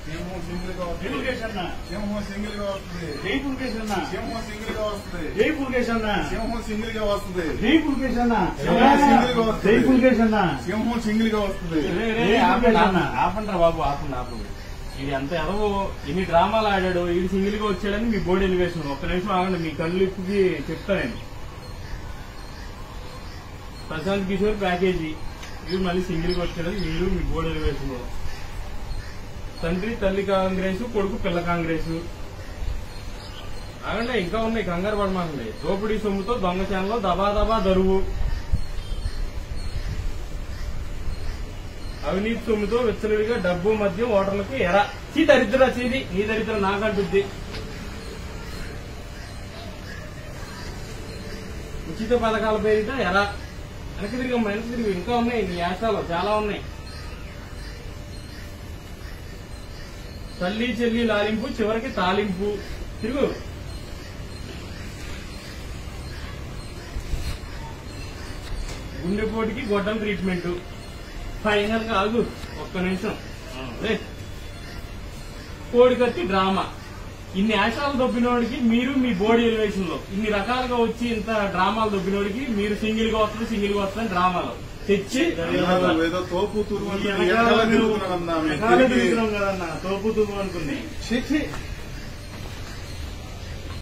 సింహం సింగిల్ గా వస్తుంది పుల్కేష్ అన్న సింహం సింగిల్ గా వస్తుంది జై పుల్కేష్ అన్న సింహం సింగిల్ గా వస్తుంది జై పుల్కేష్ అన్న సింహం సింగిల్ గా వస్తుంది జై పుల్కేష్ అన్న సింహం సింగిల్ గా వస్తుంది. జై పుల్కేష్ అన్న సింహం సింగిల్ గా వస్తుంది రే, రే, రే, ఆపండి, ఆపండి, ఆపండి బాబు ఆపండి ఆపండి ఇది అంత ఎదవో ఎన్ని డ్రామాలు ఆడాడు ఇది సింగిల్ గా వచ్చాడని మీ బోర్డు ఎలివేషన్ ఒక్క నిమిషం ఆగండి మీ కళ్ళు ఇప్పుకి చెప్తా నేను ప్రశాంత్ కిషోర్ ప్యాకేజీ ఇది మళ్ళీ సింగిల్ గా వచ్చాడని మీరు మీ బోర్డు ఎలివేషన్ తండ్రి తల్లి కాంగ్రెస్ కొడుకు పిల్ల కాంగ్రెస్ ఆగండి ఇంకా ఉన్నాయి కంగారు పడమాకండి దోపిడీ సొమ్ముతో దొంగచానంలో దబా దబా దరువు అవినీతి సొమ్ముతో విచ్చలవిడిగా డబ్బు మద్యం ఓటర్లకు ఎర చీ దరిద్ర చేది నీ దరిద్ర నాకంటుంది ఉచిత పథకాల పేరిట ఎర వెనక్కి తిరిగి వెనక్కి తిరిగి ఇంకా ఉన్నాయి నీ యాసాలు చాలా ఉన్నాయి తల్లి చెల్లి లాలింపు చివరికి తాలింపు తిరుగు గుండెపోటుకి గొడ్డం ట్రీట్మెంట్ ఫైనల్ గా ఆగు ఒక్క నిమిషం రే. కోడికత్తి డ్రామా ఇన్ని ఆశాలు దొబ్బినోడికి మీరు మీ బోడీ ఎలివేషన్ లో ఇన్ని రకాలుగా వచ్చి ఇంత డ్రామాలు దొబ్బినోడికి మీరు సింగిల్ గా వస్తుంది సింగిల్ గా వస్తుంది డ్రామాలు తెచ్చి అన్నాడు, ఏదో తోపు తురుము ఈ అంటుంది. వెనకాల వెనకాల మీరు- తిరుగుతున్నాడన్నా. మేము వెనకాల తిరిగి- తిరుగుతున్నాం కదన్న తోపు తుమ్ము అనుకుంది ఛీ, ఛీ.